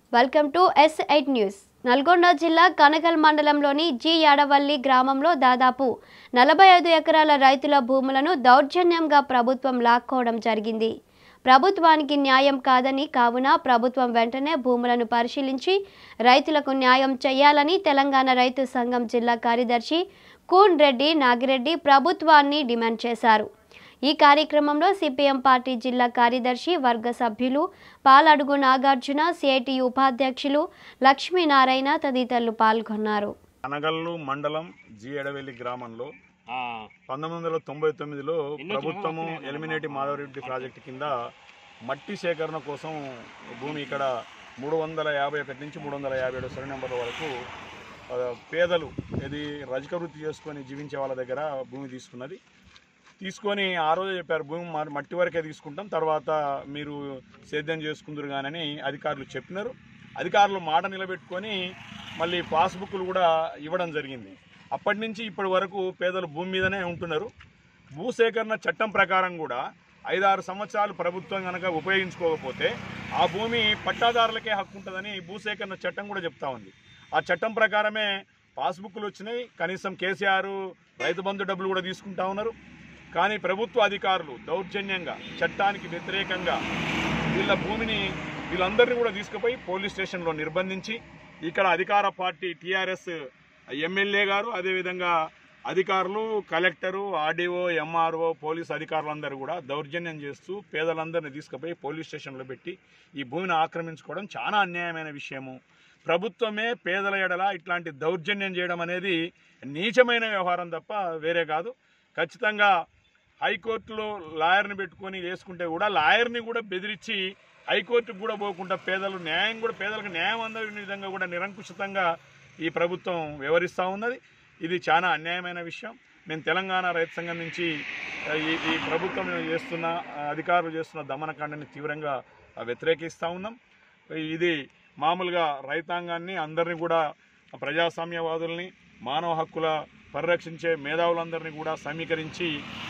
welcome to S eight news Nalgonda జిల్లా కనకల్ మండలంలోని G యాడవల్లి గ్రామంలో దాదాపు నలభై ఐదు ఎకరాల రైతుల భూములను దౌర్జన్యంగా ప్రభుత్వం లాక్కోవడం జరిగింది ప్రభుత్వానికి న్యాయం కాదని కావున ప్రభుత్వం వెంటనే భూములను పరిశీలించి రైతులకు న్యాయం చేయాలని తెలంగాణ రైతు సంఘం జిల్లా కార్యదర్శి కూన్ రెడ్డి నాగిరెడ్డి ప్రభుత్వాన్ని డిమాండ్ చేశారు ఈ కార్యక్రమంలో సిపిఎం పార్టీ జిల్లా కార్యదర్శి వర్గ సభ్యులు పాలడుగు నాగార్జున సిఐటి ఉపాధ్యక్షులు లక్ష్మీనారాయణ తదితరులు పాల్గొన్నారు అనగల్లు మండలం జి ఎడవెల్లి గ్రామంలో ఆ, పంతొమ్మిది వందల తొంభై తొమ్మిదిలో ఎన్నో ప్రభుత్వము చిన్నగా ఎలిమినేటి మాధవరెడ్డి ప్రాజెక్టు కింద మట్టి సేకరణ కోసం భూమి ఇక్కడ మూడు వందల యాభై ఒకటి నుంచి మూడు వందల యాభై ఏడు సరి నెంబర్ల వరకు ఆ, పేదలు ఇది రజక వృత్తి చేసుకొని జీవించే వాళ్ళ దగ్గర భూమి తీసుకున్నది తీసుకొని ఆ రోజు చెప్పారు భూమి మా- మట్టి వరకే తీసుకుంటాం తర్వాత మీరు సేద్యం చేసుకుందరు కానని అధికారులు చెప్పినారు అధికారులు మాట నిలబెట్టుకొని మళ్ళీ పాస్బుక్లు కూడా ఇవ్వడం జరిగింది అప్పటి నుంచి ఇప్పటి వరకు పేదలు భూమి మీదనే ఉంటున్నారు భూసేకరణ చట్టం ప్రకారం కూడా ఐదారు సంవత్సరాలు ప్రభుత్వం కనుక ఉపయోగించుకోకపోతే ఆ భూమి పట్టాదారులకే హక్కు ఉంటుందని భూసేకరణ చట్టం కూడా చెప్తా ఉంది ఆ చట్టం ప్రకారమే పాస్బుక్లు వచ్చినాయి కనీసం కేసీఆర్ రైతు బంధు డబ్బులు కూడా తీసుకుంటా ఉన్నారు కానీ ప్రభుత్వ అధికారులు దౌర్జన్యంగా చట్టానికి వ్యతిరేకంగా వీళ్ళ భూమిని వీళ్ళందరినీ కూడా తీసుకుపోయి పోలీస్ స్టేషన్లో నిర్బంధించి ఇక్కడ అధికార పార్టీ టీఆర్ఎస్ ఎమ్మెల్యే గారు అదేవిధంగా అధికారులు కలెక్టరు ఆర్డీఓ ఎంఆర్ఓ పోలీస్ అధికారులందరూ కూడా దౌర్జన్యం చేస్తూ పేదలందరినీ తీసుకుపోయి పోలీస్ స్టేషన్లో పెట్టి ఈ భూమిని ఆక్రమించుకోవడం చాలా అన్యాయమైన విషయము ప్రభుత్వమే పేదల ఎడల ఇట్లాంటి దౌర్జన్యం చేయడం అనేది నీచమైన వ్యవహారం తప్ప వేరే కాదు ఖచ్చితంగా హైకోర్టులో లాయర్ని పెట్టుకొని వేసుకుంటే కూడా లాయర్ని కూడా బెదిరించి హైకోర్టుకు కూడా పోకుండా పేదలు న్యాయం కూడా పేదలకు న్యాయం అందని విధంగా కూడా నిరంకుశితంగా ఈ ప్రభుత్వం వ్యవహరిస్తూ ఉన్నది ఇది చాలా అన్యాయమైన విషయం మేము తెలంగాణ రైతు సంఘం నుంచి ఆ, ఈ ఈ ప్రభుత్వం చేస్తున్న ఆ, అధికారులు చేస్తున్న దమనకాండని తీవ్రంగా ఆ, వ్యతిరేకిస్తూ ఉన్నాం ఇది మామూలుగా రైతాంగాన్ని అందరినీ కూడా ప్రజాస్వామ్యవాదుల్ని మానవ హక్కుల పరిరక్షించే మేధావులందరినీ కూడా సమీకరించి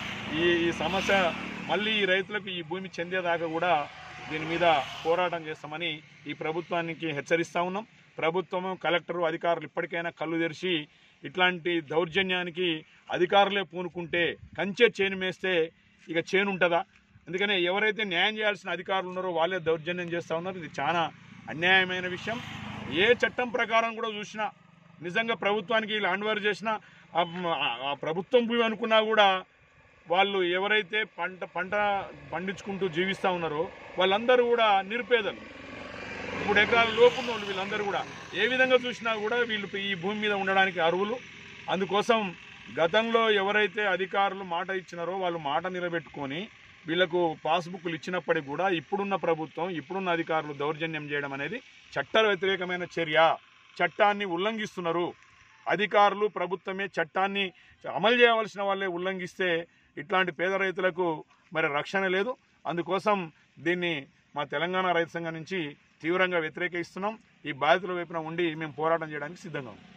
ఈ ఈ సమస్య మళ్ళీ ఈ రైతులకు ఈ భూమి చెందేదాకా కూడా దీని మీద పోరాటం చేస్తామని ఈ ప్రభుత్వానికి హెచ్చరిస్తా ఉన్నాం ప్రభుత్వము కలెక్టరు అధికారులు ఇప్పటికైనా కళ్ళు తెరిచి ఇట్లాంటి దౌర్జన్యానికి అధికారులే పూనుకుంటే కంచె చేను మేస్తే ఇక చేను ఉంటుందా అందుకనే ఎవరైతే న్యాయం చేయాల్సిన అధికారులు ఉన్నారో వాళ్ళే దౌర్జన్యం చేస్తూ ఉన్నారు ఇది చాలా అన్యాయమైన విషయం ఏ చట్టం ప్రకారం కూడా చూసినా నిజంగా ప్రభుత్వానికి ల్యాండ్ ఓవర్ చేసినా ఆ- ఆ ప్రభుత్వం భూమి అనుకున్నా కూడా వాళ్ళు ఎవరైతే పంట పంట పండించుకుంటూ జీవిస్తూ ఉన్నారో వాళ్ళందరూ కూడా నిరుపేదలు మూడు ఎకరాల లోపు ఉన్న వాళ్ళు వీళ్ళందరూ కూడా ఏ విధంగా చూసినా కూడా వీళ్ళు ఈ భూమి మీద ఉండడానికి అర్హులు అందుకోసం గతంలో ఎవరైతే అధికారులు మాట ఇచ్చినారో వాళ్ళు మాట నిలబెట్టుకొని వీళ్ళకు పాస్బుక్లు ఇచ్చినప్పటికీ కూడా ఇప్పుడున్న ప్రభుత్వం ఇప్పుడున్న అధికారులు దౌర్జన్యం చేయడం అనేది చట్ట వ్యతిరేకమైన చర్య చట్టాన్ని ఉల్లంఘిస్తున్నారు అధికారులు ప్రభుత్వమే చట్టాన్ని అమలు చేయవలసిన వాళ్ళే ఉల్లంఘిస్తే ఇట్లాంటి పేద రైతులకు మరి రక్షణ లేదు అందుకోసం దీన్ని మా తెలంగాణ రైతు సంఘం నుంచి తీవ్రంగా వ్యతిరేకిస్తున్నాం ఈ బాధితుల వైపున ఉండి మేము పోరాటం చేయడానికి సిద్ధంగా ఉన్నాం